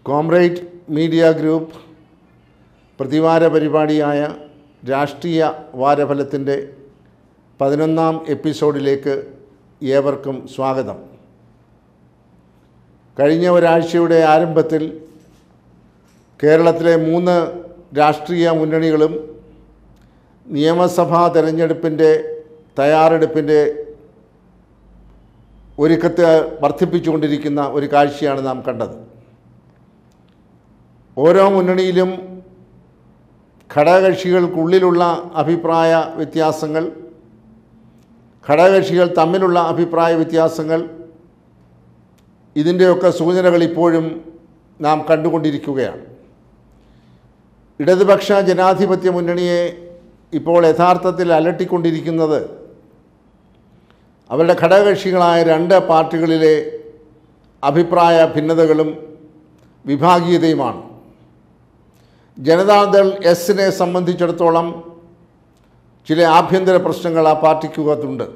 കോംറേറ്റ് media group പ്രതിവാര പരിപാടിയായ രാഷ്ട്രീയ വാരഫലത്തിൻ്റെ പതിനൊന്നാം എപ്പിസോഡിലേക്ക് ഏവർക്കും സ്വാഗതം കഴിഞ്ഞ ഒരാഴ്ചയുടെ ആരംഭത്തിൽ കേരളത്തിലെ മൂന്ന് രാഷ്ട്രീയ മുന്നണികളും നിയമസഭാ തെരഞ്ഞെടുപ്പിൻ്റെ തയ്യാറെടുപ്പിൻ്റെ ഒരുക്കത്തെ വർദ്ധിപ്പിച്ചുകൊണ്ടിരിക്കുന്ന ഒരു കാഴ്ചയാണ് നാം കണ്ടത് ഓരോ മുന്നണിയിലും ഘടകകക്ഷികൾക്കുള്ളിലുള്ള അഭിപ്രായ വ്യത്യാസങ്ങൾ ഘടകകക്ഷികൾ തമ്മിലുള്ള അഭിപ്രായ വ്യത്യാസങ്ങൾ ഇതിൻ്റെയൊക്കെ സൂചനകൾ ഇപ്പോഴും നാം കണ്ടുകൊണ്ടിരിക്കുകയാണ് ഇടതുപക്ഷ ജനാധിപത്യ മുന്നണിയെ ഇപ്പോൾ യഥാർത്ഥത്തിൽ അലട്ടിക്കൊണ്ടിരിക്കുന്നത് അവരുടെ ഘടകകക്ഷികളായ രണ്ട് പാർട്ടികളിലെ അഭിപ്രായ ഭിന്നതകളും വിഭാഗീയതയുമാണ് ജനതാദൾ എസിനെ സംബന്ധിച്ചിടത്തോളം ചില ആഭ്യന്തര പ്രശ്നങ്ങൾ ആ പാർട്ടിക്കകത്തുണ്ട്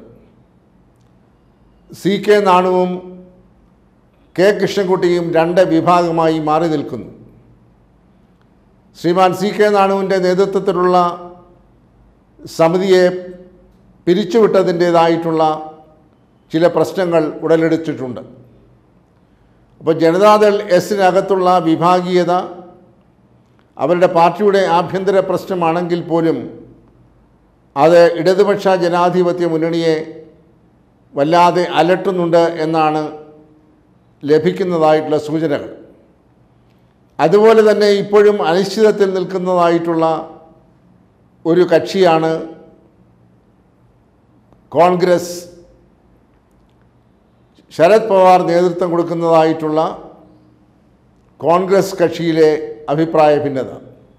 സി കെ നാണുവും കെ കൃഷ്ണൻകുട്ടിയും രണ്ട് വിഭാഗമായി മാറി നിൽക്കുന്നു ശ്രീമാൻ സി കെ നാണുവിൻ്റെ നേതൃത്വത്തിലുള്ള സമിതിയെ പിരിച്ചുവിട്ടതിൻ്റേതായിട്ടുള്ള ചില പ്രശ്നങ്ങൾ ഉടലെടുത്തിട്ടുണ്ട് അപ്പോൾ ജനതാദൾ എസിനകത്തുള്ള വിഭാഗീയത അവരുടെ പാർട്ടിയുടെ ആഭ്യന്തര പ്രശ്നമാണെങ്കിൽ പോലും അത് ഇടതുപക്ഷ ജനാധിപത്യ മുന്നണിയെ വല്ലാതെ അലട്ടുന്നുണ്ട് എന്നാണ് ലഭിക്കുന്നതായിട്ടുള്ള സൂചനകൾ അതുപോലെ തന്നെ ഇപ്പോഴും അനിശ്ചിതത്തിൽ നിൽക്കുന്നതായിട്ടുള്ള ഒരു കക്ഷിയാണ് കോൺഗ്രസ് ശരത് പവാർ നേതൃത്വം കൊടുക്കുന്നതായിട്ടുള്ള കോൺഗ്രസ് കക്ഷിയിലെ അഭിപ്രായ ഭിന്നത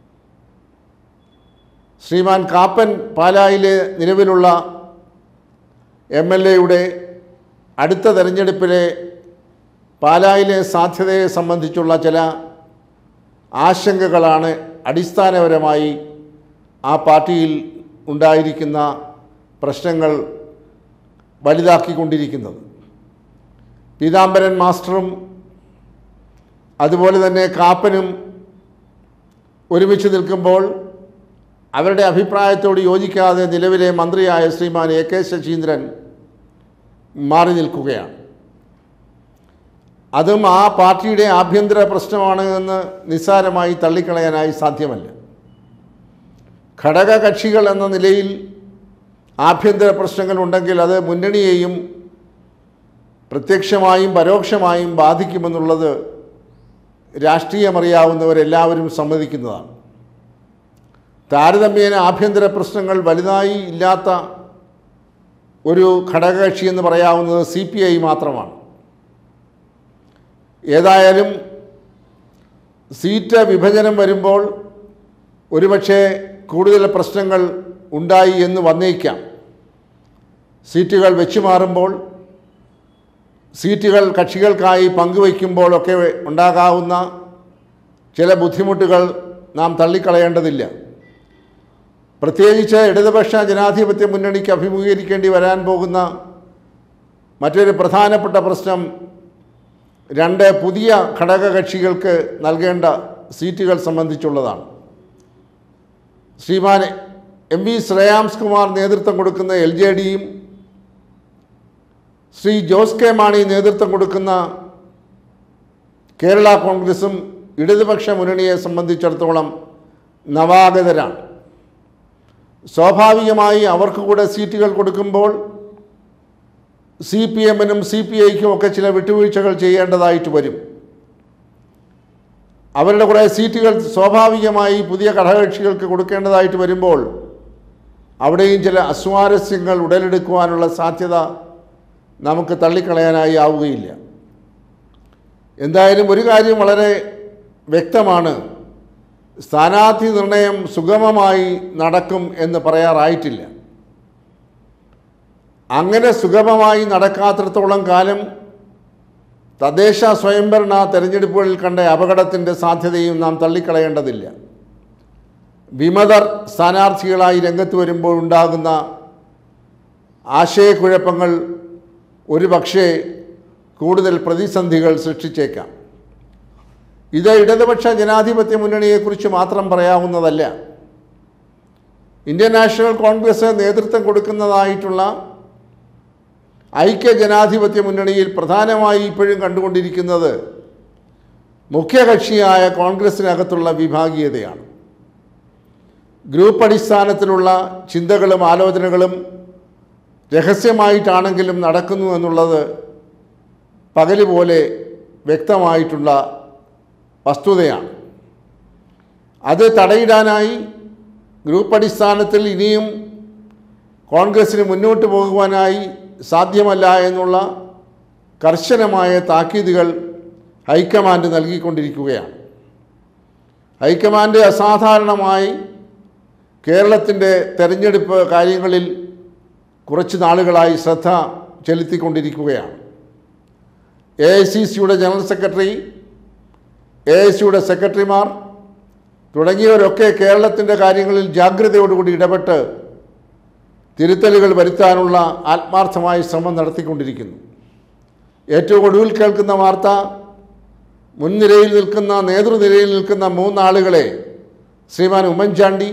ശ്രീമാൻ കാപ്പൻ പാലായിലെ നിലവിലുള്ള എം എൽ എയുടെ അടുത്ത തെരഞ്ഞെടുപ്പിലെ പാലായിലെ സാധ്യതയെ സംബന്ധിച്ചുള്ള ചില ആശങ്കകളാണ് അടിസ്ഥാനപരമായി ആ പാർട്ടിയിൽ ഉണ്ടായിരിക്കുന്ന പ്രശ്നങ്ങൾ വലുതാക്കിക്കൊണ്ടിരിക്കുന്നത് പീതാംബരൻ മാസ്റ്ററും അതുപോലെ തന്നെ കാപ്പനും ഒരുമിച്ച് നിൽക്കുമ്പോൾ അവരുടെ അഭിപ്രായത്തോട് യോജിക്കാതെ നിലവിലെ മന്ത്രിയായ ശ്രീമാൻ എ കെ ശശീന്ദ്രൻ മാറി നിൽക്കുകയാണ് അതും ആ പാർട്ടിയുടെ ആഭ്യന്തര പ്രശ്നമാണ് എന്ന് നിസ്സാരമായി തള്ളിക്കളയാനായി സാധ്യമല്ല ഘടക കക്ഷികൾ എന്ന നിലയിൽ ആഭ്യന്തര പ്രശ്നങ്ങൾ ഉണ്ടെങ്കിൽ അത് മുന്നണിയെയും പ്രത്യക്ഷമായും പരോക്ഷമായും ബാധിക്കുമെന്നുള്ളത് രാഷ്ട്രീയമറിയാവുന്നവരെല്ലാവരും സമ്മതിക്കുന്നതാണ് താരതമ്യേന ആഭ്യന്തര പ്രശ്നങ്ങൾ വലുതായി ഇല്ലാത്ത ഒരു ഘടകകക്ഷി എന്ന് പറയാവുന്നത് സി പി ഐ മാത്രമാണ് ഏതായാലും സീറ്റ് വിഭജനം വരുമ്പോൾ ഒരുപക്ഷെ കൂടുതൽ പ്രശ്നങ്ങൾ ഉണ്ടായി എന്ന് വന്നേക്കാം സീറ്റുകൾ വെച്ചു മാറുമ്പോൾ സീറ്റുകൾ കക്ഷികൾക്കായി പങ്കുവയ്ക്കുമ്പോഴൊക്കെ ഉണ്ടാകാവുന്ന ചില ബുദ്ധിമുട്ടുകൾ നാം തള്ളിക്കളയേണ്ടതില്ല പ്രത്യേകിച്ച് ഇടതുപക്ഷ ജനാധിപത്യ മുന്നണിക്ക് അഭിമുഖീകരിക്കേണ്ടി വരാൻ പോകുന്ന മറ്റൊരു പ്രധാനപ്പെട്ട പ്രശ്നം രണ്ട് പുതിയ ഘടകകക്ഷികൾക്ക് നൽകേണ്ട സീറ്റുകൾ സംബന്ധിച്ചുള്ളതാണ് ശ്രീമാൻ എം വി ശ്രേയാംസ് കുമാർ നേതൃത്വം കൊടുക്കുന്ന എൽ ജെ ഡിയും ശ്രീ ജോസ് കെ മാണി നേതൃത്വം കൊടുക്കുന്ന കേരള കോൺഗ്രസും ഇടതുപക്ഷ മുന്നണിയെ സംബന്ധിച്ചിടത്തോളം നവാഗതരാണ് സ്വാഭാവികമായി അവർക്ക് കൂടെ സീറ്റുകൾ കൊടുക്കുമ്പോൾ സി പി എമ്മിനും സി പി ഐക്കും ഒക്കെ ചില വിട്ടുവീഴ്ചകൾ ചെയ്യേണ്ടതായിട്ട് വരും അവരുടെ കുറേ സീറ്റുകൾ സ്വാഭാവികമായി പുതിയ ഘടകകക്ഷികൾക്ക് കൊടുക്കേണ്ടതായിട്ട് വരുമ്പോൾ അവിടെയും ചില അസ്വാരസ്യങ്ങൾ ഉടലെടുക്കുവാനുള്ള സാധ്യത നമുക്ക് തള്ളിക്കളയാനായി ആവുകയില്ല എന്തായാലും ഒരു കാര്യം വളരെ വ്യക്തമാണ് സ്ഥാനാർത്ഥി നിർണയം സുഗമമായി നടക്കും എന്ന് പറയാറായിട്ടില്ല അങ്ങനെ സുഗമമായി നടക്കാത്തിടത്തോളം കാലം തദ്ദേശ സ്വയംഭരണ തെരഞ്ഞെടുപ്പുകളിൽ കണ്ട അപകടത്തിൻ്റെ സാധ്യതയും നാം തള്ളിക്കളയേണ്ടതില്ല വിമതർ സ്ഥാനാർത്ഥികളായി രംഗത്ത് വരുമ്പോൾ ഉണ്ടാകുന്ന ആശയക്കുഴപ്പങ്ങൾ ഒരു പക്ഷേ കൂടുതൽ പ്രതിസന്ധികൾ സൃഷ്ടിച്ചേക്കാം ഇത് ഇടതുപക്ഷ ജനാധിപത്യ മുന്നണിയെക്കുറിച്ച് മാത്രം പറയാവുന്നതല്ല ഇന്ത്യൻ നാഷണൽ കോൺഗ്രസ് നേതൃത്വം കൊടുക്കുന്നതായിട്ടുള്ള ഐക്യ ജനാധിപത്യ മുന്നണിയിൽ പ്രധാനമായി ഇപ്പോഴും കണ്ടുകൊണ്ടിരിക്കുന്നത് മുഖ്യകക്ഷിയായ കോൺഗ്രസിനകത്തുള്ള വിഭാഗീയതയാണ് ഗ്രൂപ്പ് അടിസ്ഥാനത്തിലുള്ള ചിന്തകളും ആലോചനകളും രഹസ്യമായിട്ടാണെങ്കിലും നടക്കുന്നു എന്നുള്ളത് പകല് പോലെ വ്യക്തമായിട്ടുള്ള വസ്തുതയാണ് അത് തടയിടാനായി ഗ്രൂപ്പ് അടിസ്ഥാനത്തിൽ ഇനിയും കോൺഗ്രസ്സിന് മുന്നോട്ട് പോകുവാനായി സാധ്യമല്ല എന്നുള്ള കർശനമായ താക്കീതുകൾ ഹൈക്കമാൻഡ് നൽകിക്കൊണ്ടിരിക്കുകയാണ് ഹൈക്കമാൻഡ് അസാധാരണമായി കേരളത്തിൻ്റെ തെരഞ്ഞെടുപ്പ് കാര്യങ്ങളിൽ കുറച്ച് നാളുകളായി ശ്രദ്ധ ചെലുത്തിക്കൊണ്ടിരിക്കുകയാണ് എ ഐ സി സിയുടെ ജനറൽ സെക്രട്ടറി എ ഐ സിയുടെ സെക്രട്ടറിമാർ തുടങ്ങിയവരൊക്കെ കേരളത്തിൻ്റെ കാര്യങ്ങളിൽ ജാഗ്രതയോടുകൂടി ഇടപെട്ട് തിരുത്തലുകൾ വരുത്താനുള്ള ആത്മാർത്ഥമായ ശ്രമം നടത്തിക്കൊണ്ടിരിക്കുന്നു ഏറ്റവും ഒടുവിൽ കേൾക്കുന്ന വാർത്ത മുൻനിരയിൽ നിൽക്കുന്ന നേതൃനിരയിൽ നിൽക്കുന്ന മൂന്നാളുകളെ Sriman Oommen Chandy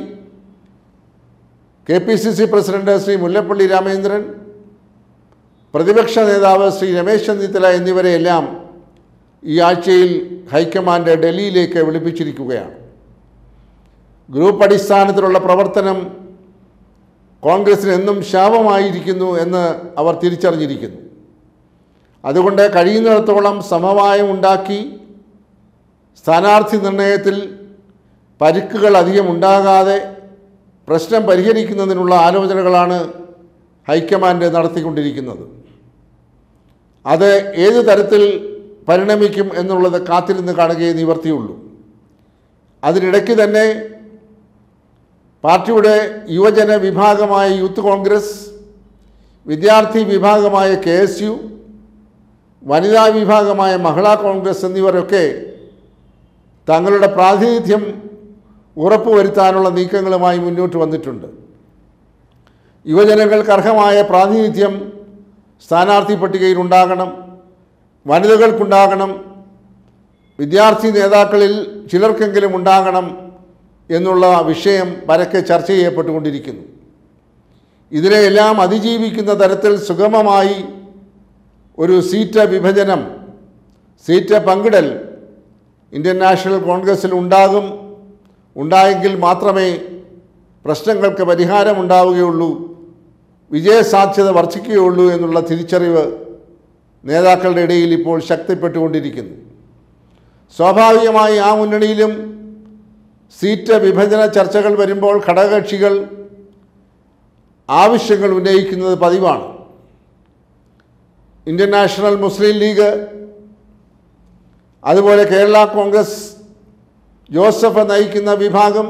K P C C president Sree Mullappally Ramachandran പ്രതിപക്ഷ നേതാവ് ശ്രീ രമേശ് ചെന്നിത്തല എന്നിവരെയെല്ലാം ഈ ആഴ്ചയിൽ ഹൈക്കമാൻഡ് ഡൽഹിയിലേക്ക് വിളിപ്പിച്ചിരിക്കുകയാണ് ഗ്രൂപ്പ് അടിസ്ഥാനത്തിലുള്ള പ്രവർത്തനം കോൺഗ്രസിന് എന്നും ശാപമായിരിക്കുന്നു എന്ന് അവർ തിരിച്ചറിഞ്ഞിരിക്കുന്നു അതുകൊണ്ട് കഴിയുന്നിടത്തോളം സമവായം ഉണ്ടാക്കി സ്ഥാനാർത്ഥി നിർണയത്തിൽ പരിക്കുകൾ അധികം ഉണ്ടാകാതെ പ്രശ്നം പരിഹരിക്കുന്നതിനുള്ള ആലോചനകളാണ് ഹൈക്കമാൻഡ് നടത്തിക്കൊണ്ടിരിക്കുന്നത് അത് ഏത് തരത്തിൽ പരിണമിക്കും എന്നുള്ളത് കാത്തിരുന്ന് കാണുകയേ നിവർത്തിയുള്ളൂ അതിനിടയ്ക്ക് തന്നെ പാർട്ടിയുടെ യുവജന വിഭാഗമായ യൂത്ത് കോൺഗ്രസ് വിദ്യാർത്ഥി വിഭാഗമായ കെ എസ് യു വനിതാ വിഭാഗമായ മഹിളാ കോൺഗ്രസ് എന്നിവരൊക്കെ തങ്ങളുടെ പ്രാതിനിധ്യം ഉറപ്പുവരുത്താനുള്ള നീക്കങ്ങളുമായി മുന്നോട്ട് വന്നിട്ടുണ്ട് യുവജനങ്ങൾക്ക് അർഹമായ പ്രാതിനിധ്യം സ്ഥാനാർത്ഥി പട്ടികയിൽ ഉണ്ടാകണം വനിതകൾക്കുണ്ടാകണം വിദ്യാർത്ഥി നേതാക്കളിൽ ചിലർക്കെങ്കിലും ഉണ്ടാകണം എന്നുള്ള വിഷയം പരക്കെ ചർച്ച ചെയ്യപ്പെട്ടുകൊണ്ടിരിക്കുന്നു ഇതിനെയെല്ലാം അതിജീവിക്കുന്ന തരത്തിൽ സുഗമമായി ഒരു സീറ്റ് വിഭജനം സീറ്റ് പങ്കിടൽ ഇന്ത്യൻ നാഷണൽ കോൺഗ്രസ്സിൽ ഉണ്ടാകും ഉണ്ടായെങ്കിൽ മാത്രമേ പ്രശ്നങ്ങൾക്ക് പരിഹാരമുണ്ടാവുകയുള്ളൂ വിജയസാധ്യത വർദ്ധിക്കുകയുള്ളൂ എന്നുള്ള തിരിച്ചറിവ് നേതാക്കളുടെ ഇടയിൽ ഇപ്പോൾ ശക്തിപ്പെട്ടുകൊണ്ടിരിക്കുന്നു സ്വാഭാവികമായി ആ മുന്നണിയിലും സീറ്റ് വിഭജന ചർച്ചകൾ വരുമ്പോൾ ഘടകകക്ഷികൾ ആവശ്യങ്ങൾ ഉന്നയിക്കുന്നത് പതിവാണ് ഇന്ത്യൻ നാഷണൽ മുസ്ലിം ലീഗ് അതുപോലെ കേരള കോൺഗ്രസ് ജോസഫ് നയിക്കുന്ന വിഭാഗം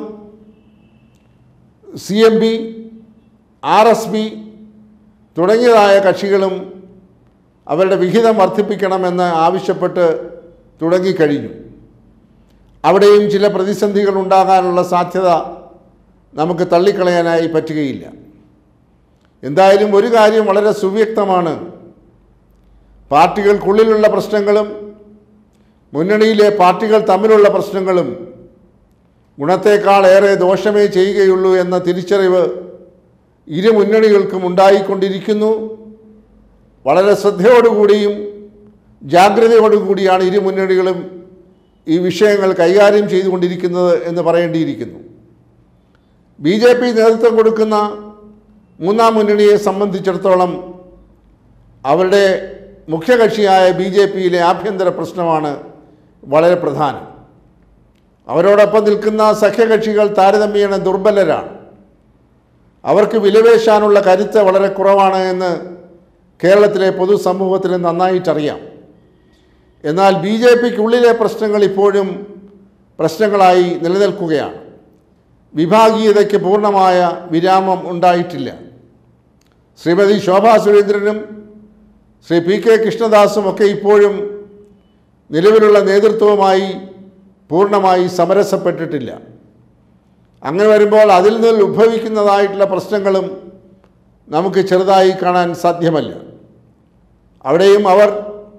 C M B R S B തുടങ്ങിയതായ കക്ഷികളും അവരുടെ വിഹിതം വർദ്ധിപ്പിക്കണമെന്ന് ആവശ്യപ്പെട്ട് തുടങ്ങിക്കഴിഞ്ഞു അവിടെയും ചില പ്രതിസന്ധികൾ ഉണ്ടാകാനുള്ള സാധ്യത നമുക്ക് തള്ളിക്കളയാനായി പറ്റുകയില്ല എന്തായാലും ഒരു കാര്യം വളരെ സുവ്യക്തമാണ് പാർട്ടികൾക്കുള്ളിലുള്ള പ്രശ്നങ്ങളും മുന്നണിയിലെ പാർട്ടികൾ തമ്മിലുള്ള പ്രശ്നങ്ങളും ഗുണത്തേക്കാൾ ഏറെ ദോഷമേ ചെയ്യുകയുള്ളൂ എന്ന തിരിച്ചറിവ് ഇരു മുന്നണികൾക്കും ഉണ്ടായിക്കൊണ്ടിരിക്കുന്നു വളരെ ശ്രദ്ധയോടുകൂടിയും ജാഗ്രതയോടുകൂടിയാണ് ഇരു മുന്നണികളും ഈ വിഷയങ്ങൾ കൈകാര്യം ചെയ്തുകൊണ്ടിരിക്കുന്നത് എന്ന് പറയേണ്ടിയിരിക്കുന്നു ബി ജെ പി നേതൃത്വം കൊടുക്കുന്ന മൂന്നാം മുന്നണിയെ സംബന്ധിച്ചിടത്തോളം അവരുടെ മുഖ്യകക്ഷിയായ ബി ജെ പിയിലെ ആഭ്യന്തര പ്രശ്നമാണ് വളരെ പ്രധാനം അവരോടൊപ്പം നിൽക്കുന്ന സഖ്യകക്ഷികൾ താരതമ്യേന ദുർബലരാണ് അവർക്ക് വിലപേശാനുള്ള കരുത്ത് വളരെ കുറവാണ് എന്ന് കേരളത്തിലെ പൊതുസമൂഹത്തിന് നന്നായിട്ടറിയാം എന്നാൽ ബി ജെ പിക്കുള്ളിലെ പ്രശ്നങ്ങൾ ഇപ്പോഴും പ്രശ്നങ്ങളായി നിലനിൽക്കുകയാണ് വിഭാഗീയതയ്ക്ക് പൂർണ്ണമായ വിരാമം ഉണ്ടായിട്ടില്ല ശ്രീമതി ശോഭാ സുരേന്ദ്രനും ശ്രീ പി കെ കൃഷ്ണദാസും ഒക്കെ ഇപ്പോഴും നിലവിലുള്ള നേതൃത്വവുമായി പൂർണ്ണമായി സമരസപ്പെട്ടിട്ടില്ല അങ്ങനെ വരുമ്പോൾ അതിൽ നിന്ന് ഉത്ഭവിക്കുന്നതായിട്ടുള്ള പ്രശ്നങ്ങളും നമുക്ക് ചെറുതായി കാണാൻ സാധ്യമല്ല അവിടെയും അവർ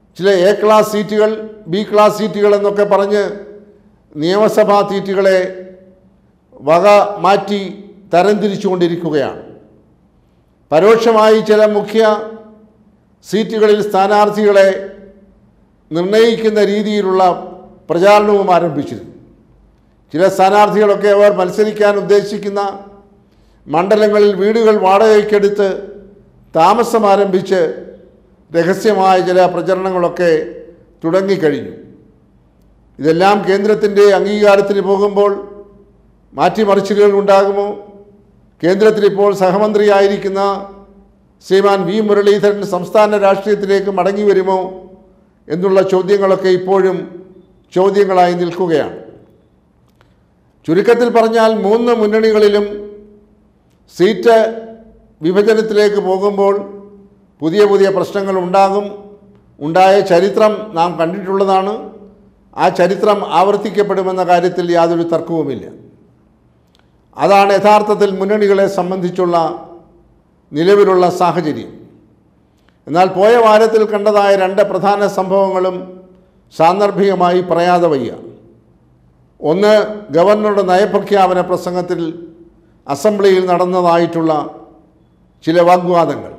ചില എ ക്ലാസ് സീറ്റുകൾ ബി ക്ലാസ് സീറ്റുകൾ എന്നൊക്കെ പറഞ്ഞ് നിയമസഭാ സീറ്റുകളെ വക മാറ്റി തരംതിരിച്ചുകൊണ്ടിരിക്കുകയാണ് പരോക്ഷമായി ചില മുഖ്യ സീറ്റുകളിൽ സ്ഥാനാർത്ഥികളെ നിർണയിക്കുന്ന രീതിയിലുള്ള പ്രചാരണവും ആരംഭിച്ചിരുന്നു ചില സ്ഥാനാർത്ഥികളൊക്കെ അവർ മത്സരിക്കാൻ ഉദ്ദേശിക്കുന്ന മണ്ഡലങ്ങളിൽ വീടുകൾ വാടകയ്ക്കെടുത്ത് താമസം ആരംഭിച്ച് രഹസ്യമായ ചില പ്രചരണങ്ങളൊക്കെ തുടങ്ങിക്കഴിഞ്ഞു ഇതെല്ലാം കേന്ദ്രത്തിൻ്റെ അംഗീകാരത്തിന് പോകുമ്പോൾ മാറ്റിമറിച്ചിലുകൾ ഉണ്ടാകുമോ കേന്ദ്രത്തിൽ ഇപ്പോൾ സഹമന്ത്രിയായിരിക്കുന്ന ശ്രീമാൻ വി മുരളീധരൻ സംസ്ഥാന രാഷ്ട്രീയത്തിലേക്ക് മടങ്ങി വരുമോ എന്നുള്ള ചോദ്യങ്ങളൊക്കെ ഇപ്പോഴും ചോദ്യങ്ങളായി നിൽക്കുകയാണ് ചുരുക്കത്തിൽ പറഞ്ഞാൽ മൂന്ന് മുന്നണികളിലും സീറ്റ് വിഭജനത്തിലേക്ക് പോകുമ്പോൾ പുതിയ പുതിയ പ്രശ്നങ്ങൾ ഉണ്ടാകും ഉണ്ടായ ചരിത്രം നാം കണ്ടിട്ടുള്ളതാണ് ആ ചരിത്രം ആവർത്തിക്കപ്പെടുമെന്ന കാര്യത്തിൽ യാതൊരു തർക്കവുമില്ല അതാണ് യഥാർത്ഥത്തിൽ മുന്നണികളെ സംബന്ധിച്ചുള്ള നിലവിലുള്ള സാഹചര്യം എന്നാൽ പോയ വാരത്തിൽ കണ്ടതായ രണ്ട് പ്രധാന സംഭവങ്ങളും സാന്ദർഭികമായി പറയാതെ വയ്യ ഒന്ന് ഗവർണറുടെ നയപ്രഖ്യാപന പ്രസംഗത്തിൽ അസംബ്ലിയിൽ നടന്നതായിട്ടുള്ള ചില വാഗ്വാദങ്ങൾ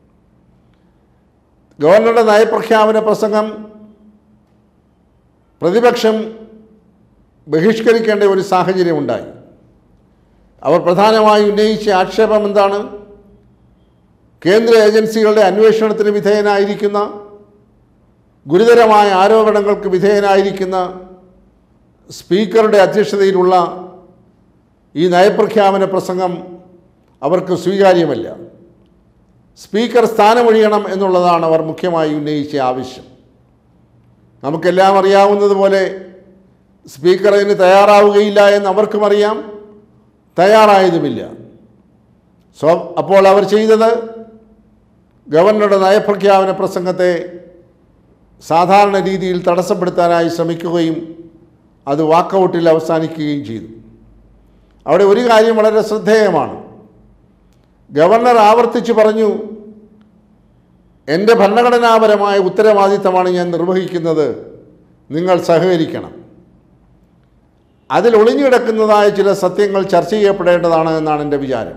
ഗവർണറുടെ നയപ്രഖ്യാപന പ്രസംഗം പ്രതിപക്ഷം ബഹിഷ്കരിക്കേണ്ട ഒരു സാഹചര്യം ഉണ്ടായി അവർ പ്രധാനമായി ഉന്നയിച്ച ആക്ഷേപം എന്താണ് കേന്ദ്ര ഏജൻസികളുടെ അന്വേഷണത്തിന് വിധേയനായിരിക്കുന്ന ഗുരുതരമായ ആരോപണങ്ങൾക്ക് വിധേയനായിരിക്കുന്ന സ്പീക്കറുടെ അധ്യക്ഷതയിലുള്ള ഈ നയപ്രഖ്യാപന പ്രസംഗം അവർക്ക് സ്വീകാര്യമല്ല സ്പീക്കർ സ്ഥാനമൊഴിയണം എന്നുള്ളതാണ് അവർ മുഖ്യമായി ഉന്നയിച്ച ആവശ്യം നമുക്കെല്ലാം അറിയാവുന്നതുപോലെ സ്പീക്കർ അതിന് തയ്യാറാവുകയില്ല എന്ന് അവർക്കും അറിയാം തയ്യാറായതുമില്ല സോ അപ്പോൾ അവർ ചെയ്തത് ഗവർണറുടെ നയപ്രഖ്യാപന പ്രസംഗത്തെ സാധാരണ രീതിയിൽ തടസ്സപ്പെടുത്താനായി ശ്രമിക്കുകയും അത് വാക്കൗട്ടിൽ അവസാനിക്കുകയും ചെയ്തു അവിടെ ഒരു കാര്യം വളരെ ശ്രദ്ധേയമാണ് ഗവർണർ ആവർത്തിച്ച് പറഞ്ഞു എൻ്റെ ഭരണഘടനാപരമായ ഉത്തരവാദിത്തമാണ് ഞാൻ നിർവഹിക്കുന്നത് നിങ്ങൾ സഹകരിക്കണം അതിൽ ഒളിഞ്ഞുകിടക്കുന്നതായ ചില സത്യങ്ങൾ ചർച്ച ചെയ്യപ്പെടേണ്ടതാണ് എന്നാണ് എൻ്റെ വിചാരം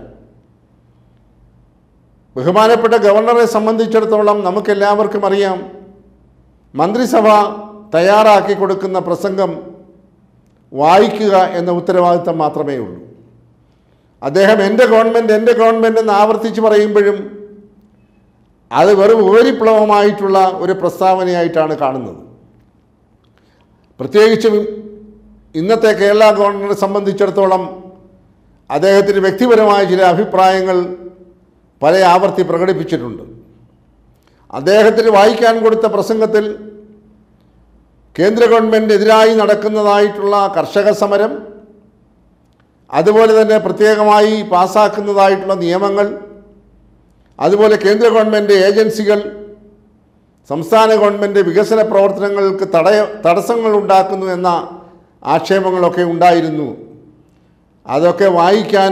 ബഹുമാനപ്പെട്ട ഗവർണറെ സംബന്ധിച്ചിടത്തോളം നമുക്കെല്ലാവർക്കും അറിയാം മന്ത്രിസഭ തയ്യാറാക്കി കൊടുക്കുന്ന പ്രസംഗം വായിക്കുക എന്ന ഉത്തരവാദിത്തം മാത്രമേ ഉള്ളൂ അദ്ദേഹം എൻ്റെ ഗവൺമെൻറ് എൻ്റെ ഗവൺമെൻറ് എന്ന് ആവർത്തിച്ച് പറയുമ്പോഴും അത് വെറും ഉപരിപ്ലവമായിട്ടുള്ള ഒരു പ്രസ്താവനയായിട്ടാണ് കാണുന്നത് പ്രത്യേകിച്ചും ഇന്നത്തെ കേരള ഗവർണറെ സംബന്ധിച്ചിടത്തോളം അദ്ദേഹത്തിന് വ്യക്തിപരമായ ചില അഭിപ്രായങ്ങൾ പല ആവർത്തി പ്രകടിപ്പിച്ചിട്ടുണ്ട് അദ്ദേഹത്തിന് വായിക്കാൻ കൊടുത്ത പ്രസംഗത്തിൽ കേന്ദ്ര ഗവൺമെൻറ്റിനെതിരായി നടക്കുന്നതായിട്ടുള്ള കർഷക സമരം അതുപോലെ തന്നെ പ്രത്യേകമായി പാസ്സാക്കുന്നതായിട്ടുള്ള നിയമങ്ങൾ അതുപോലെ കേന്ദ്ര ഗവൺമെൻറ് ഏജൻസികൾ സംസ്ഥാന ഗവൺമെൻറ് വികസന പ്രവർത്തനങ്ങൾക്ക് തടയ തടസ്സങ്ങൾ ഉണ്ടാക്കുന്നു എന്ന ആക്ഷേപങ്ങളൊക്കെ ഉണ്ടായിരുന്നു അതൊക്കെ വായിക്കാൻ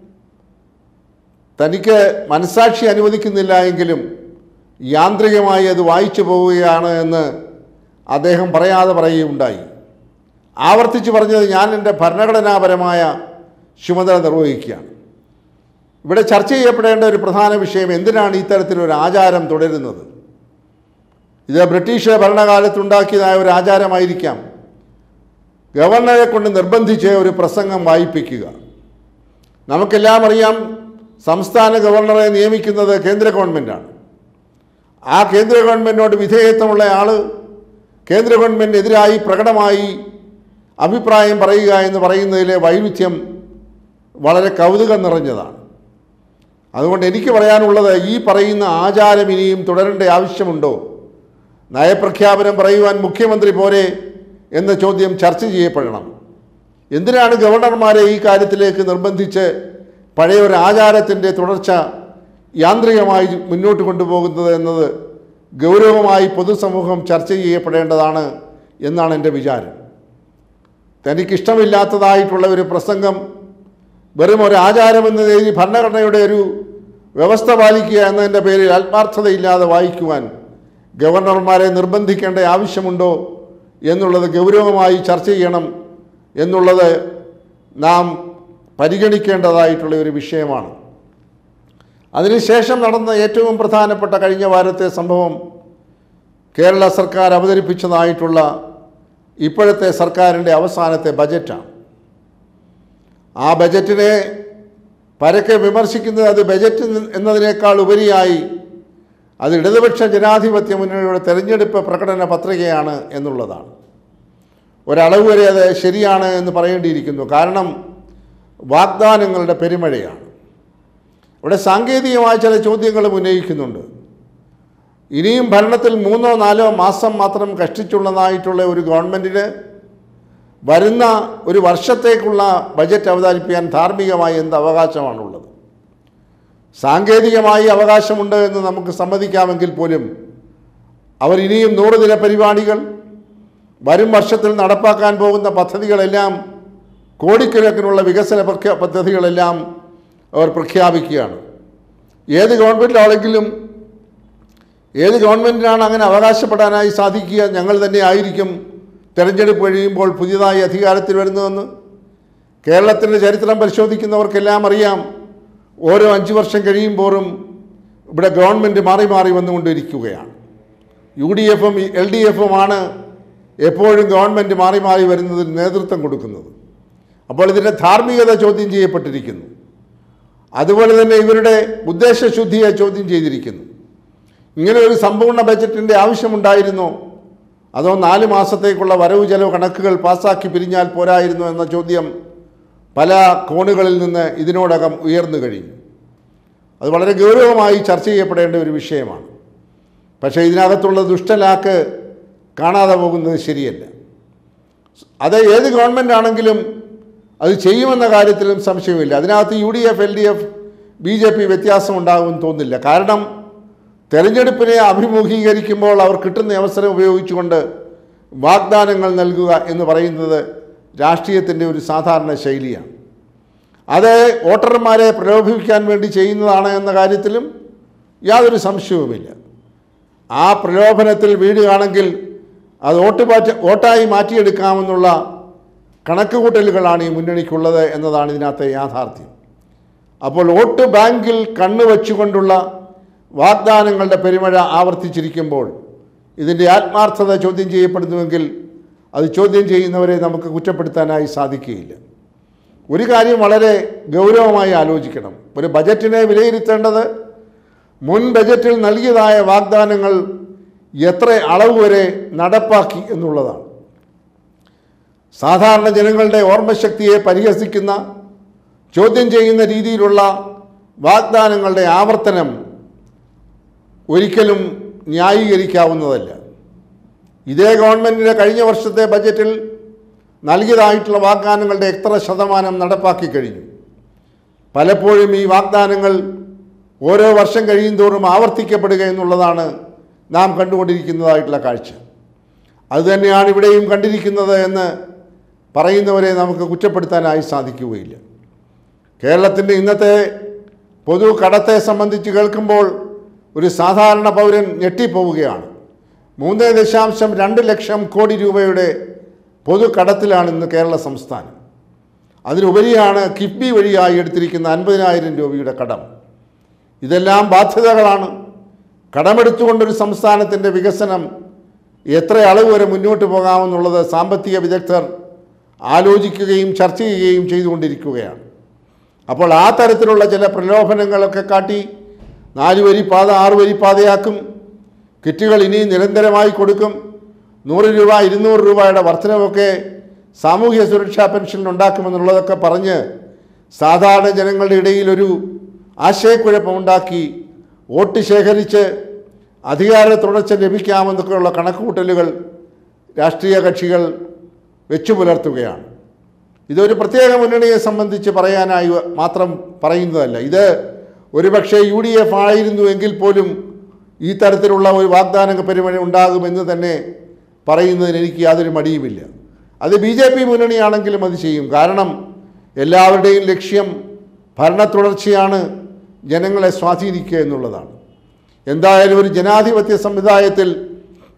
തനിക്ക് മനസാക്ഷി അനുവദിക്കുന്നില്ല എങ്കിലും യാന്ത്രികമായി അത് വായിച്ചു പോവുകയാണ് എന്ന് അദ്ദേഹം പറയാതെ പറയുകയുണ്ടായി ആവർത്തിച്ച് പറഞ്ഞത് ഞാൻ എൻ്റെ ഭരണഘടനാപരമായ ചുമതല നിർവഹിക്കുകയാണ് ഇവിടെ ചർച്ച ചെയ്യപ്പെടേണ്ട ഒരു പ്രധാന വിഷയം എന്തിനാണ് ഇത്തരത്തിലൊരു ആചാരം തുടരുന്നത് ഇത് ബ്രിട്ടീഷ് ഭരണകാലത്തുണ്ടാക്കിയതായ ഒരു ആചാരമായിരിക്കാം ഗവർണറെ കൊണ്ട് നിർബന്ധിച്ച് ഒരു പ്രസംഗം വായിപ്പിക്കുക നമുക്കെല്ലാം അറിയാം സംസ്ഥാന ഗവർണറെ നിയമിക്കുന്നത് കേന്ദ്ര ഗവൺമെൻറ്റാണ് ആ കേന്ദ്ര ഗവൺമെൻറ്റിനോട് വിധേയത്വമുള്ള ആൾ കേന്ദ്ര ഗവൺമെൻറ്റിനെതിരായി പ്രകടമായി അഭിപ്രായം പറയുക എന്ന് പറയുന്നതിലെ വൈരുദ്ധ്യം വളരെ കൗതുകം നിറഞ്ഞതാണ് അതുകൊണ്ട് എനിക്ക് പറയാനുള്ളത് ഈ പറയുന്ന ആചാരം ഇനിയും തുടരേണ്ട ആവശ്യമുണ്ടോ നയപ്രഖ്യാപനം പറയുവാൻ മുഖ്യമന്ത്രി പോരെ എന്ന ചോദ്യം ചർച്ച ചെയ്യപ്പെടണം എന്തിനാണ് ഗവർണർമാരെ ഈ കാര്യത്തിലേക്ക് നിർബന്ധിച്ച് പഴയ ഒരു ആചാരത്തിൻ്റെ തുടർച്ച യാന്ത്രികമായി മുന്നോട്ട് കൊണ്ടുപോകുന്നത് എന്നത് ഗൗരവമായി പൊതുസമൂഹം ചർച്ച ചെയ്യപ്പെടേണ്ടതാണ് എന്നാണ് എൻ്റെ വിചാരം തനിക്കിഷ്ടമില്ലാത്തതായിട്ടുള്ള ഒരു പ്രസംഗം വെറും ഒരു ആചാരമെന്ന രീതിയിൽ ഭരണഘടനയുടെ ഒരു വ്യവസ്ഥ പാലിക്കുക എന്നതിൻ്റെ പേരിൽ ആത്മാർത്ഥതയില്ലാതെ വായിക്കുവാൻ ഗവർണർമാരെ നിർബന്ധിക്കേണ്ട ആവശ്യമുണ്ടോ എന്നുള്ളത് ഗൗരവമായി ചർച്ച ചെയ്യണം എന്നുള്ളത് നാം പരിഗണിക്കേണ്ടതായിട്ടുള്ള ഒരു വിഷയമാണ് അതിനുശേഷം നടന്ന ഏറ്റവും പ്രധാനപ്പെട്ട കഴിഞ്ഞ വാരത്തെ സംഭവം കേരള സർക്കാർ അവതരിപ്പിച്ചതായിട്ടുള്ള ഇപ്പോഴത്തെ സർക്കാരിൻ്റെ അവസാനത്തെ ബജറ്റാണ് ആ ബജറ്റിനെ പരക്കെ വിമർശിക്കുന്നത് അത് ബജറ്റ് എന്നതിനേക്കാൾ ഉപരിയായി അത് ഇടതുപക്ഷ ജനാധിപത്യ മുന്നണിയുടെ തെരഞ്ഞെടുപ്പ് പ്രകടന പത്രികയാണ് എന്നുള്ളതാണ് ഒരളവ് വരെ അത് ശരിയാണ് എന്ന് പറയേണ്ടിയിരിക്കുന്നു കാരണം വാഗ്ദാനങ്ങളുടെ പെരുമഴയാണ് ഇവിടെ സാങ്കേതികമായ ചില ചോദ്യങ്ങളും ഉന്നയിക്കുന്നുണ്ട് ഇനിയും ഭരണത്തിൽ മൂന്നോ നാലോ മാസം മാത്രം കഷ്ടിച്ചുള്ളതായിട്ടുള്ള ഒരു ഗവൺമെൻറ്റിന് വരുന്ന ഒരു വർഷത്തേക്കുള്ള ബജറ്റ് അവതരിപ്പിക്കാൻ ധാർമ്മികമായി എന്ത് അവകാശമാണുള്ളത് സാങ്കേതികമായി അവകാശമുണ്ട് എന്ന് നമുക്ക് സമ്മതിക്കാമെങ്കിൽ പോലും അവർ ഇനിയും നൂറ് ദിന പരിപാടികൾ വരും വർഷത്തിൽ നടപ്പാക്കാൻ പോകുന്ന പദ്ധതികളെല്ലാം കോടിക്കണക്കിനുള്ള വികസന പ്രഖ്യാ പദ്ധതികളെല്ലാം അവർ പ്രഖ്യാപിക്കുകയാണ് ഏത് ഗവൺമെൻറ്റാണെങ്കിലും ഏത് ഗവൺമെൻറ്റിനാണ് അങ്ങനെ അവകാശപ്പെടാനായി സാധിക്കുക ഞങ്ങൾ തന്നെ ആയിരിക്കും തെരഞ്ഞെടുപ്പ് കഴിയുമ്പോൾ പുതിയതായി അധികാരത്തിൽ വരുന്നതെന്ന് കേരളത്തിൻ്റെ ചരിത്രം പരിശോധിക്കുന്നവർക്കെല്ലാം അറിയാം ഓരോ അഞ്ച് വർഷം കഴിയുമ്പോഴും ഇവിടെ ഗവൺമെൻറ് മാറി മാറി വന്നുകൊണ്ടിരിക്കുകയാണ് യു ഡി എഫും എൽ ഡി എഫുമാണ് എപ്പോഴും ഗവൺമെൻറ് മാറി മാറി വരുന്നതിന് നേതൃത്വം കൊടുക്കുന്നത് അപ്പോൾ ഇതിൻ്റെ ധാർമ്മികത ചോദ്യം ചെയ്യപ്പെട്ടിരിക്കുന്നു അതുപോലെ തന്നെ ഇവരുടെ ഉദ്ദേശശുദ്ധിയെ ചോദ്യം ചെയ്തിരിക്കുന്നു ഇങ്ങനെ ഒരു സമ്പൂർണ്ണ ബജറ്റിൻ്റെ ആവശ്യമുണ്ടായിരുന്നോ അതോ നാല് മാസത്തേക്കുള്ള വരവ് ചെലവ് കണക്കുകൾ പാസ്സാക്കി പിരിഞ്ഞാൽ പോരായിരുന്നു എന്ന ചോദ്യം പല കോണുകളിൽ നിന്ന് ഇതിനോടകം ഉയർന്നു കഴിഞ്ഞു അത് വളരെ ഗൗരവമായി ചർച്ച ചെയ്യപ്പെടേണ്ട ഒരു വിഷയമാണ് പക്ഷേ ഇതിനകത്തുള്ള ദുഷ്ടലാക്ക് കാണാതെ പോകുന്നത് ശരിയല്ല അത് ഏത് ഗവൺമെൻറ് ആണെങ്കിലും അത് ചെയ്യുമെന്ന കാര്യത്തിലും സംശയമില്ല അതിനകത്ത് U D F L D F B J P വ്യത്യാസം ഉണ്ടാകുമെന്ന് തോന്നുന്നില്ല കാരണം തെരഞ്ഞെടുപ്പിനെ അഭിമുഖീകരിക്കുമ്പോൾ അവർ കിട്ടുന്ന അവസരം ഉപയോഗിച്ചുകൊണ്ട് വാഗ്ദാനങ്ങൾ നൽകുക എന്ന് പറയുന്നത് രാഷ്ട്രീയത്തിൻ്റെ ഒരു സാധാരണ ശൈലിയാണ് അത് വോട്ടർമാരെ പ്രലോഭിപ്പിക്കാൻ വേണ്ടി ചെയ്യുന്നതാണ് എന്ന കാര്യത്തിലും യാതൊരു സംശയവുമില്ല ആ പ്രലോഭനത്തിൽ വീഴുകയാണെങ്കിൽ അത് വോട്ട് മാറ്റ വോട്ടായി മാറ്റിയെടുക്കാമെന്നുള്ള കണക്കുകൂട്ടലുകളാണ് ഈ മുന്നണിക്കുള്ളത് എന്നതാണ് ഇതിനകത്തെ യാഥാർത്ഥ്യം അപ്പോൾ വോട്ട് ബാങ്കിൽ കണ്ണു വച്ചുകൊണ്ടുള്ള വാഗ്ദാനങ്ങളുടെ പെരുമഴ ആവർത്തിച്ചിരിക്കുമ്പോൾ ഇതിൻ്റെ ആത്മാർത്ഥത ചോദ്യം ചെയ്യപ്പെടുന്നുവെങ്കിൽ അത് ചോദ്യം ചെയ്യുന്നവരെ നമുക്ക് കുറ്റപ്പെടുത്താനായി സാധിക്കുകയില്ല ഒരു കാര്യം വളരെ ഗൗരവമായി ആലോചിക്കണം ഒരു ബജറ്റിനെ വിലയിരുത്തേണ്ടത് മുൻ ബജറ്റിൽ നൽകിയതായ വാഗ്ദാനങ്ങൾ എത്ര അളവ് വരെ നടപ്പാക്കി എന്നുള്ളതാണ് സാധാരണ ജനങ്ങളുടെ ഓർമ്മശക്തിയെ പരിഹസിക്കുന്ന ചോദ്യം ചെയ്യുന്ന രീതിയിലുള്ള വാഗ്ദാനങ്ങളുടെ ആവർത്തനം ഒരിക്കലും ന്യായീകരിക്കാവുന്നതല്ല ഇതേ ഗവൺമെൻറ്റിൻ്റെ കഴിഞ്ഞ വർഷത്തെ ബജറ്റിൽ നൽകിയതായിട്ടുള്ള വാഗ്ദാനങ്ങളുടെ എത്ര ശതമാനം നടപ്പാക്കി കഴിഞ്ഞു പലപ്പോഴും ഈ വാഗ്ദാനങ്ങൾ ഓരോ വർഷം കഴിയും തോറും ആവർത്തിക്കപ്പെടുക എന്നുള്ളതാണ് നാം കണ്ടുകൊണ്ടിരിക്കുന്നതായിട്ടുള്ള കാഴ്ച അതുതന്നെയാണ് ഇവിടെയും കണ്ടിരിക്കുന്നത് എന്ന് പറയുന്നവരെ നമുക്ക് കുറ്റപ്പെടുത്താനായി സാധിക്കുകയില്ല കേരളത്തിൻ്റെ ഇന്നത്തെ പൊതു കടത്തെ സംബന്ധിച്ച് കേൾക്കുമ്പോൾ ഒരു സാധാരണ പൗരൻ ഞെട്ടിപ്പോവുകയാണ് മൂന്ന് ദശാംശം രണ്ട് ലക്ഷം കോടി രൂപയുടെ പൊതു കടത്തിലാണ് ഇന്ന് കേരള സംസ്ഥാനം അതിനുപരിയാണ് കിഫ്ബി വഴിയായി എടുത്തിരിക്കുന്ന അൻപതിനായിരം രൂപയുടെ കടം ഇതെല്ലാം ബാധ്യതകളാണ് കടമെടുത്തുകൊണ്ടൊരു സംസ്ഥാനത്തിൻ്റെ വികസനം എത്ര അളവ് വരെ മുന്നോട്ട് പോകാമെന്നുള്ളത് സാമ്പത്തിക വിദഗ്ധർ ആലോചിക്കുകയും ചർച്ച ചെയ്യുകയും ചെയ്തുകൊണ്ടിരിക്കുകയാണ് അപ്പോൾ ആ തരത്തിലുള്ള ചില പ്രലോഭനങ്ങളൊക്കെ കാട്ടി നാല് വരി പാത ആറ് വരി പാതയാക്കും കിറ്റുകൾ ഇനി നിരന്തരമായി കൊടുക്കും നൂറ് രൂപ ഇരുന്നൂറ് രൂപയുടെ വർധനവൊക്കെ സാമൂഹ്യ സുരക്ഷാ പെൻഷൻ ഉണ്ടാക്കുമെന്നുള്ളതൊക്കെ പറഞ്ഞ് സാധാരണ ജനങ്ങളുടെ ഇടയിൽ ഒരു ആശയക്കുഴപ്പമുണ്ടാക്കി വോട്ട് ശേഖരിച്ച് അധികാര തുടർച്ച ലഭിക്കാമെന്നൊക്കെയുള്ള കണക്കുകൂട്ടലുകൾ രാഷ്ട്രീയ കക്ഷികൾ വെച്ചു പുലർത്തുകയാണ് ഇതൊരു പ്രത്യേക മുന്നണിയെ സംബന്ധിച്ച് പറയാനായി മാത്രം പറയുന്നതല്ല ഇത് ഒരുപക്ഷെ യു ഡി എഫ് ആയിരുന്നു എങ്കിൽ പോലും ഈ തരത്തിലുള്ള ഒരു വാഗ്ദാന പരിപാടി ഉണ്ടാകുമെന്ന് തന്നെ പറയുന്നതിന് എനിക്ക് യാതൊരു മടിയുമില്ല അത് ബി ജെ പി മുന്നണിയാണെങ്കിലും അത് ചെയ്യും കാരണം എല്ലാവരുടെയും ലക്ഷ്യം ഭരണ തുടർച്ചയാണ് ജനങ്ങളെ സ്വാധീനിക്കുക എന്നുള്ളതാണ് എന്തായാലും ഒരു ജനാധിപത്യ സംവിധാനത്തിൽ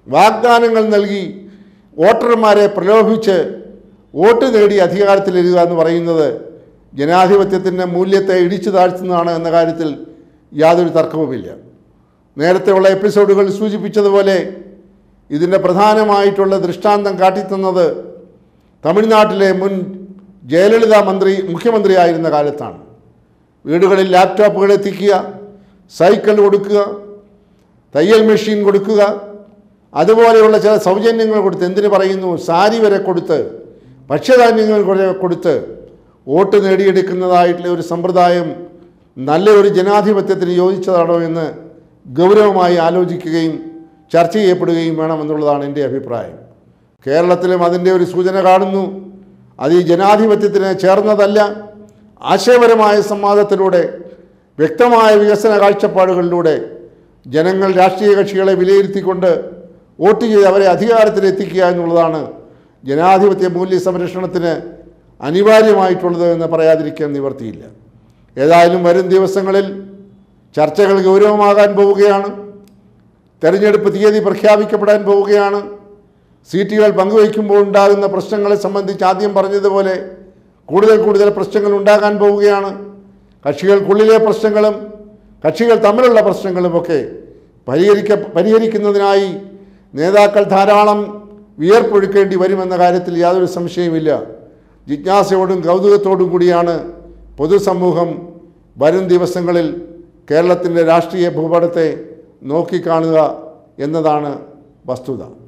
വാഗ്ദാനങ്ങൾ നൽകി വോട്ടർമാരെ പ്രലോഭിച്ച് വോട്ട് നേടി അധികാരത്തിലിരുക എന്ന് പറയുന്നത് ജനാധിപത്യത്തിൻ്റെ മൂല്യത്തെ ഇടിച്ചു താഴ്ത്തുന്നതാണ് എന്ന കാര്യത്തിൽ യാതൊരു തർക്കവുമില്ല നേരത്തെയുള്ള എപ്പിസോഡുകൾ സൂചിപ്പിച്ചതുപോലെ ഇതിൻ്റെ പ്രധാനമായിട്ടുള്ള ദൃഷ്ടാന്തം കാട്ടിത്തന്നത് തമിഴ്നാട്ടിലെ മുൻ ജയലളിത മന്ത്രി മുഖ്യമന്ത്രിയായിരുന്ന കാലത്താണ് വീടുകളിൽ ലാപ്ടോപ്പുകൾ എത്തിക്കുക സൈക്കിൾ കൊടുക്കുക തയ്യൽ മെഷീൻ കൊടുക്കുക അതുപോലെയുള്ള ചില സൗജന്യങ്ങൾ കൊടുത്ത് എന്തിനു പറയുന്നു സാരി വരെ കൊടുത്ത് ഭക്ഷ്യധാന്യങ്ങൾ വരെ കൊടുത്ത് വോട്ട് നേടിയെടുക്കുന്നതായിട്ടുള്ള ഒരു സമ്പ്രദായം നല്ല ഒരു ജനാധിപത്യത്തിന് യോജിച്ചതാണോ എന്ന് ഗൗരവമായി ആലോചിക്കുകയും ചർച്ച ചെയ്യപ്പെടുകയും വേണമെന്നുള്ളതാണ് എൻ്റെ അഭിപ്രായം കേരളത്തിലും അതിൻ്റെ ഒരു സൂചന കാണുന്നു അത് ഈ ജനാധിപത്യത്തിന് ചേർന്നതല്ല ആശയപരമായ സംവാദത്തിലൂടെ വ്യക്തമായ വികസന കാഴ്ചപ്പാടുകളിലൂടെ ജനങ്ങൾ രാഷ്ട്രീയ കക്ഷികളെ വിലയിരുത്തിക്കൊണ്ട് വോട്ട് ചെയ്ത് അവരെ അധികാരത്തിലെത്തിക്കുക എന്നുള്ളതാണ് ജനാധിപത്യ മൂല്യ സംരക്ഷണത്തിന് അനിവാര്യമായിട്ടുള്ളത് എന്ന് പറയാതിരിക്കാൻ നിവർത്തിയില്ല ഏതായാലും വരും ദിവസങ്ങളിൽ ചർച്ചകൾ ഗൗരവമാകാൻ പോവുകയാണ് തെരഞ്ഞെടുപ്പ് തീയതി പ്രഖ്യാപിക്കപ്പെടാൻ പോവുകയാണ് സീറ്റുകൾ പങ്കുവയ്ക്കുമ്പോൾ ഉണ്ടാകുന്ന പ്രശ്നങ്ങളെ സംബന്ധിച്ച് ആദ്യം പറഞ്ഞതുപോലെ കൂടുതൽ കൂടുതൽ പ്രശ്നങ്ങൾ ഉണ്ടാകാൻ പോവുകയാണ് കക്ഷികൾക്കുള്ളിലെ പ്രശ്നങ്ങളും കക്ഷികൾ തമ്മിലുള്ള പ്രശ്നങ്ങളുമൊക്കെ പരിഹരിക്ക പരിഹരിക്കുന്നതിനായി നേതാക്കൾ ധാരാളം വിയർപ്പൊഴുക്കേണ്ടി വരുമെന്ന കാര്യത്തിൽ യാതൊരു സംശയവുമില്ല ജിജ്ഞാസയോടും കൗതുകത്തോടും കൂടിയാണ് പൊതുസമൂഹം വരും ദിവസങ്ങളിൽ കേരളത്തിൻ്റെ രാഷ്ട്രീയ ഭൂപടത്തെ നോക്കിക്കാണുക എന്നതാണ് വസ്തുത